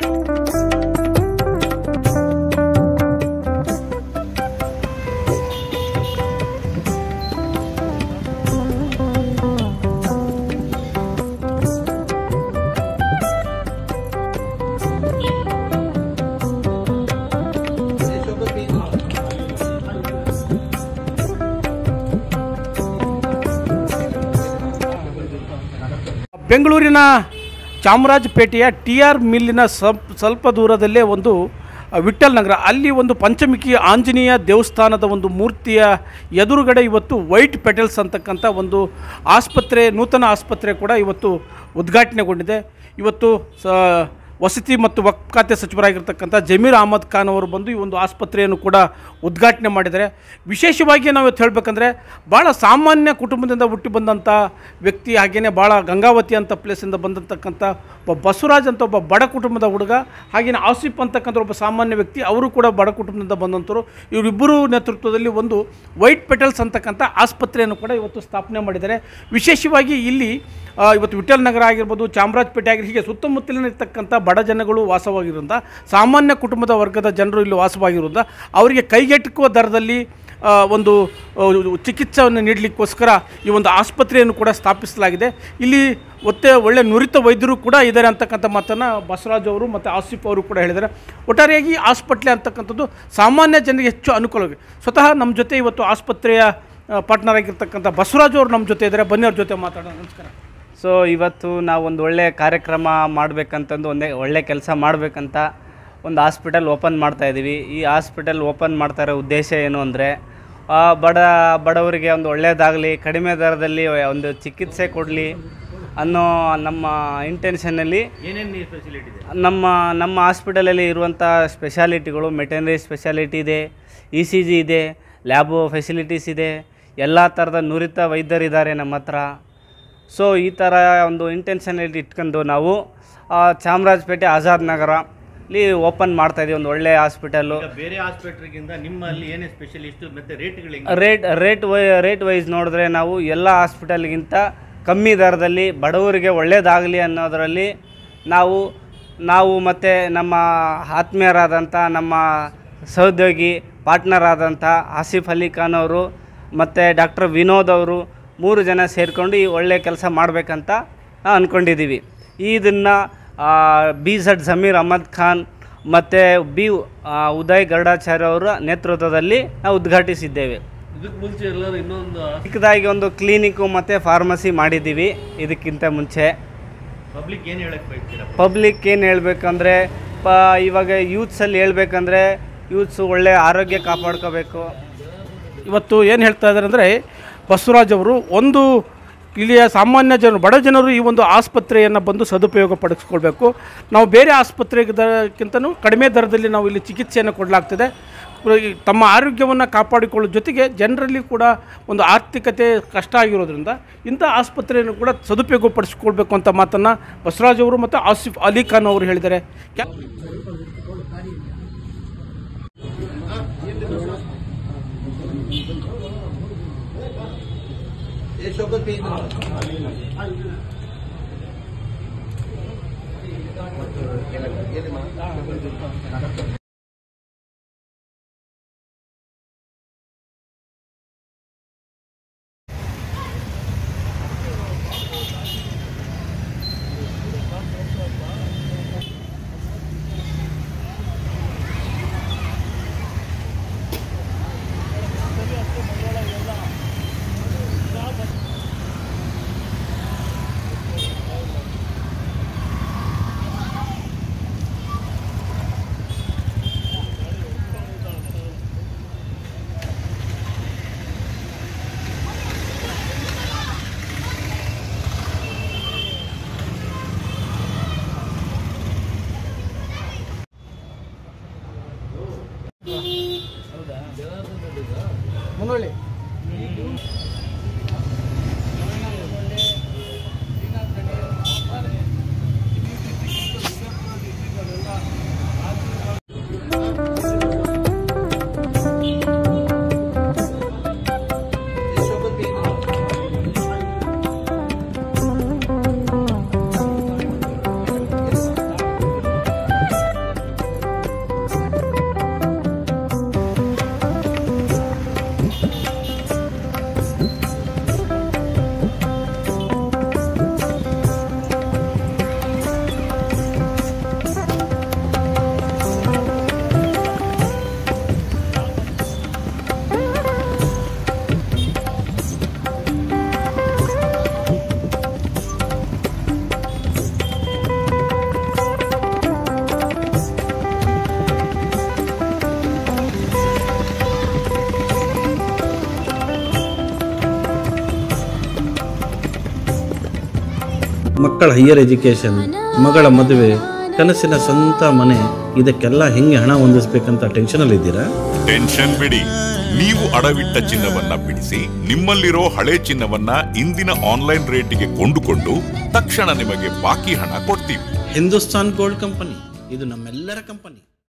ಬೆಂಗಳೂರಿನ ಚಾಮರಾಜಪೇಟೆಯ T R ಮಿಲ್ಲಿನ ಸ್ವಲ್ಪ ಸ್ವಲ್ಪ ದೂರದಲ್ಲೇ ಒಂದು ಅ, ವಿಠ್ಠಲ್ ನಗರ ಅಲ್ಲಿ ಒಂದು ಪಂಚಮುಖಿ ಆಂಜನೇಯ ದೇವಸ್ಥಾನದ ಒಂದು ಮೂರ್ತಿಯ ಎದುರುಗಡೆ ಇವತ್ತು ವೈಟ್ ಪೆಟಲ್ಸ್ ಅಂತಕ್ಕಂಥ ಒಂದು ಆಸ್ಪತ್ರೆ ನೂತನ ಆಸ್ಪತ್ರೆ ಕೂಡ ಇವತ್ತು ಉದ್ಘಾಟನೆಗೊಂಡಿದೆ ಇವತ್ತು ಸ ವಸತಿ ಮತ್ತು ವಕ್ ಖಾತೆ ಸಚಿವರಾಗಿರ್ತಕ್ಕಂಥ ಜಮೀರ್ ಅಹಮದ್ ಖಾನ್ ಅವರು ಬಂದು ಈ ಒಂದು ಆಸ್ಪತ್ರೆಯನ್ನು ಕೂಡ ಉದ್ಘಾಟನೆ ಮಾಡಿದ್ದಾರೆ ವಿಶೇಷವಾಗಿ ನಾವು ಇವತ್ತು ಹೇಳಬೇಕಂದ್ರೆ ಭಾಳ ಸಾಮಾನ್ಯ ಕುಟುಂಬದಿಂದ ಹುಟ್ಟಿ ಬಂದಂಥ ವ್ಯಕ್ತಿ ಹಾಗೆಯೇ ಭಾಳ ಗಂಗಾವತಿ ಅಂತ ಪ್ಲೇಸಿಂದ ಬಂದಿರತಕ್ಕಂಥ ಒಬ್ಬ ಬಸವರಾಜ್ ಅಂತ ಒಬ್ಬ ಬಡ ಕುಟುಂಬದ ಹುಡುಗ ಹಾಗೆಯೇ ಆಸಿಫ್ ಅಂತಕ್ಕಂಥ ಒಬ್ಬ ಸಾಮಾನ್ಯ ವ್ಯಕ್ತಿ ಅವರು ಕೂಡ ಬಡ ಕುಟುಂಬದಿಂದ ಬಂದಂಥವ್ರು ಇವರಿಬ್ಬರು ನೇತೃತ್ವದಲ್ಲಿ ಒಂದು ವೈಟ್ ಪೆಟಲ್ಸ್ ಅಂತಕ್ಕಂಥ ಆಸ್ಪತ್ರೆಯನ್ನು ಕೂಡ ಇವತ್ತು ಸ್ಥಾಪನೆ ಮಾಡಿದ್ದಾರೆ ವಿಶೇಷವಾಗಿ ಇಲ್ಲಿ ಆ, ಇವತ್ತು ವಿಠ್ಠಲ್ ನಗರ ಆಗಿರ್ಬೋದು ಚಾಮರಾಜಪೇಟೆ ಆಗಿರ್ಬೋದು ಹೀಗೆ ಸುತ್ತಮುತ್ತಲಿನ ಇರ್ತಕ್ಕಂಥ ಬಡ ಜನಗಳು ವಾಸವಾಗಿರೋದ್ರಿಂದ ಸಾಮಾನ್ಯ ಕುಟುಂಬದ ವರ್ಗದ ಜನರು ಇಲ್ಲಿ ವಾಸವಾಗಿರೋದ್ರಿಂದ ಅವರಿಗೆ ಕೈಗೆಟುಕುವ ದರದಲ್ಲಿ ಆ, ಒಂದು ಆ, ಚಿಕಿತ್ಸೆಯನ್ನು ನೀಡಲಿಕ್ಕೋಸ್ಕರ ಈ ಒಂದು ಆಸ್ಪತ್ರೆಯನ್ನು ಕೂಡ ಸ್ಥಾಪಿಸಲಾಗಿದೆ ಇಲ್ಲಿ ಒತ್ತೆ ಒಳ್ಳೆ ನುರಿತ ವೈದ್ಯರು ಕೂಡ ಇದ್ದಾರೆ ಅಂತಕ್ಕಂಥ ಮಾತನ್ನು ಬಸವರಾಜ್ ಅವರು ಮತ್ತು ಆಸಿಫ್ ಅವರು ಕೂಡ ಹೇಳಿದ್ದಾರೆ ಒಟ್ಟಾರೆಯಾಗಿ ಆಸ್ಪತ್ರೆ ಅಂತಕ್ಕಂಥದ್ದು ಸಾಮಾನ್ಯ ಜನರಿಗೆ ಹೆಚ್ಚು ಅನುಕೂಲವಾಗಿದೆ ಸ್ವತಃ ನಮ್ಮ ಜೊತೆ ಇವತ್ತು ಆಸ್ಪತ್ರೆಯ ಪಾರ್ಟ್ನರ್ ಆಗಿರ್ತಕ್ಕಂಥ ಬಸವರಾಜ್ ಅವರು ನಮ್ಮ ಜೊತೆ ಇದ್ದಾರೆ ಬನ್ನಿ ಅವ್ರ ಜೊತೆ ಮಾತಾಡೋಣ ನಮಸ್ಕಾರ ಸೊ ಇವತ್ತು ನಾವು ಒಂದು ಒಳ್ಳೆ ಕಾರ್ಯಕ್ರಮ ಮಾಡಬೇಕಂತಂದು ಒಂದೇ ಒಳ್ಳೆ ಕೆಲಸ ಮಾಡಬೇಕಂತ ಒಂದು ಹಾಸ್ಪಿಟಲ್ ಓಪನ್ ಮಾಡ್ತಾ ಇದ್ದೀವಿ ಈ ಹಾಸ್ಪಿಟಲ್ ಓಪನ್ ಮಾಡ್ತಾ ಇರೋ ಉದ್ದೇಶ ಏನು ಅಂದರೆ ಬಡ ಬಡವರಿಗೆ ಒಂದು ಒಳ್ಳೆಯದಾಗಲಿ ಕಡಿಮೆ ದರದಲ್ಲಿ ಒಂದು ಚಿಕಿತ್ಸೆ ಕೊಡಲಿ ಅನ್ನೋ ನಮ್ಮ ಇಂಟೆನ್ಷನ್ನಲ್ಲಿ ಏನೇನು ಫೆಸಿಲಿಟಿ ಇದೆ ನಮ್ಮ ನಮ್ಮ ಹಾಸ್ಪಿಟಲಲ್ಲಿ ಇರುವಂಥ ಸ್ಪೆಷಾಲಿಟಿಗಳು ಮೆಟರ್ನರಿ ಸ್ಪೆಷಾಲಿಟಿ ಇದೆ ಇ ಸಿ ಜಿ ಇದೆ ಲ್ಯಾಬು ಫೆಸಿಲಿಟೀಸ್ ಇದೆ ಎಲ್ಲ ಥರದ ನುರಿತ ವೈದ್ಯರಿದ್ದಾರೆ ನಮ್ಮ ಹತ್ರ ಸೊ ಈ ಥರ ಒಂದು ಇಂಟೆನ್ಷನಲ್ಲಿ ಇಟ್ಕೊಂಡು ನಾವು ಆ, ಚಾಮರಾಜಪೇಟೆ ಆಜಾದ್ ನಗರಲ್ಲಿ ಓಪನ್ ಮಾಡ್ತಾಯಿದ್ದೀವಿ ಒಂದು ಒಳ್ಳೆಯ ಹಾಸ್ಪಿಟಲ್ಲು ಬೇರೆ ಆಸ್ಪತ್ರೆಗಿಂತ ನಿಮ್ಮಲ್ಲಿ ಏನೇ ಸ್ಪೆಷಲಿಸ್ಟ್ ಮತ್ತು ರೇಟ್ಗಳು ರೇಟ್ ರೇಟ್ ವೈ ರೇಟ್ ವೈಸ್ ನೋಡಿದ್ರೆ ನಾವು ಎಲ್ಲ ಹಾಸ್ಪಿಟಲ್ಗಿಂತ ಕಮ್ಮಿ ದರದಲ್ಲಿ ಬಡವರಿಗೆ ಒಳ್ಳೆಯದಾಗಲಿ ಅನ್ನೋದರಲ್ಲಿ ನಾವು ನಾವು ಮತ್ತು ನಮ್ಮ ಆತ್ಮೀಯರಾದಂಥ ನಮ್ಮ ಸಹೋದ್ಯೋಗಿ ಪಾರ್ಟ್ನರ್ ಆದಂಥ ಆಸಿಫ್ ಅಲಿ ಖಾನ್ ಅವರು ಮತ್ತು ಡಾಕ್ಟರ್ ವಿನೋದ್ ಅವರು ಮೂರು ಜನ ಸೇರಿಕೊಂಡು ಈ ಒಳ್ಳೆಯ ಕೆಲಸ ಮಾಡಬೇಕಂತ ಅಂದ್ಕೊಂಡಿದ್ದೀವಿ ಇದನ್ನು ಬಿ ಝಡ್ ಜಮೀರ್ ಅಹಮದ್ ಖಾನ್ ಮತ್ತು ಬಿ ಆ, ಉದಯ್ ಗರುಡಾಚಾರ್ಯ ಅವರ ನೇತೃತ್ವದಲ್ಲಿ ನಾವು ಉದ್ಘಾಟಿಸಿದ್ದೇವೆ ಇದಕ್ಕೆ ಮುಂಚೆ ಎಲ್ಲರೂ ಇನ್ನೊಂದು ಚಿಕ್ಕದಾಗಿ ಒಂದು ಕ್ಲಿನಿಕ್ಕು ಮತ್ತು ಫಾರ್ಮಸಿ ಮಾಡಿದ್ದೀವಿ ಇದಕ್ಕಿಂತ ಮುಂಚೆ ಪಬ್ಲಿಕ್ ಏನು ಹೇಳಕ್ಕೆ ಬಯಸ್ತೀರಾ ಪಬ್ಲಿಕ್ ಏನು ಹೇಳಬೇಕಂದ್ರೆ ಪ ಇವಾಗ ಯೂತ್ಸಲ್ಲಿ ಹೇಳ್ಬೇಕಂದ್ರೆ ಯೂತ್ಸು ಒಳ್ಳೆ ಆರೋಗ್ಯ ಕಾಪಾಡ್ಕೋಬೇಕು ಇವತ್ತು ಏನು ಹೇಳ್ತಾ ಇದ್ದಾರೆ ಅಂದರೆ ಬಸವರಾಜ್ ಅವರು ಒಂದು ಇಲ್ಲಿಯ ಸಾಮಾನ್ಯ ಜನರು ಬಡ ಜನರು ಈ ಒಂದು ಆಸ್ಪತ್ರೆಯನ್ನು ಬಂದು ಸದುಪಯೋಗ ಪಡಿಸ್ಕೊಳ್ಬೇಕು ನಾವು ಬೇರೆ ಆಸ್ಪತ್ರೆಗಿಂತನೂ ಕಡಿಮೆ ದರದಲ್ಲಿ ನಾವು ಇಲ್ಲಿ ಚಿಕಿತ್ಸೆಯನ್ನು ಕೊಡಲಾಗ್ತದೆ ಈ ತಮ್ಮ ಆರೋಗ್ಯವನ್ನು ಕಾಪಾಡಿಕೊಳ್ಳೋ ಜೊತೆಗೆ ಜನರಲ್ಲಿ ಕೂಡ ಒಂದು ಆರ್ಥಿಕತೆ ಕಷ್ಟ ಆಗಿರೋದ್ರಿಂದ ಇಂಥ ಆಸ್ಪತ್ರೆಯನ್ನು ಕೂಡ ಸದುಪಯೋಗ ಪಡಿಸ್ಕೊಳ್ಬೇಕು ಅಂತ ಮಾತನ್ನು ಬಸವರಾಜ್ ಅವರು ಮತ್ತು ಆಸಿಫ್ ಅಲಿ ಖಾನ್ ಅವರು ಹೇಳಿದ್ದಾರೆ ಕ್ಯಾ- ಮಕ್ಕಳ ಹೈಯರ್ ಎಜುಕೇಷನ್ ಮಗಳ ಮದುವೆ ಕನಸಿನ ಸ್ವಂತ ಮನೆ ಇದಕ್ಕೆಲ್ಲ ಹೆಂಗೆ ಹಣ ಹೊಂದಿಸ್ಬೇಕಂತ ಟೆನ್ಷನಲ್ಲಿದ್ದೀರಾ ಟೆನ್ಷನ್ ಬಿಡಿ ನೀವು ಅಡವಿಟ್ಟ ಚಿನ್ನವನ್ನ ಬಿಡಿಸಿ ನಿಮ್ಮಲ್ಲಿರೋ ಹಳೆ ಚಿನ್ನವನ್ನ ಇಂದಿನ ಆನ್ಲೈನ್ ರೇಟಿಗೆ ಕೊಂಡುಕೊಂಡು ತಕ್ಷಣ ನಿಮಗೆ ಬಾಕಿ ಹಣ ಕೊಡ್ತೀವಿ ಹಿಂದೂಸ್ತಾನ್ ಗೋಲ್ಡ್ ಕಂಪನಿ ಇದು ನಮ್ಮೆಲ್ಲರ ಕಂಪನಿ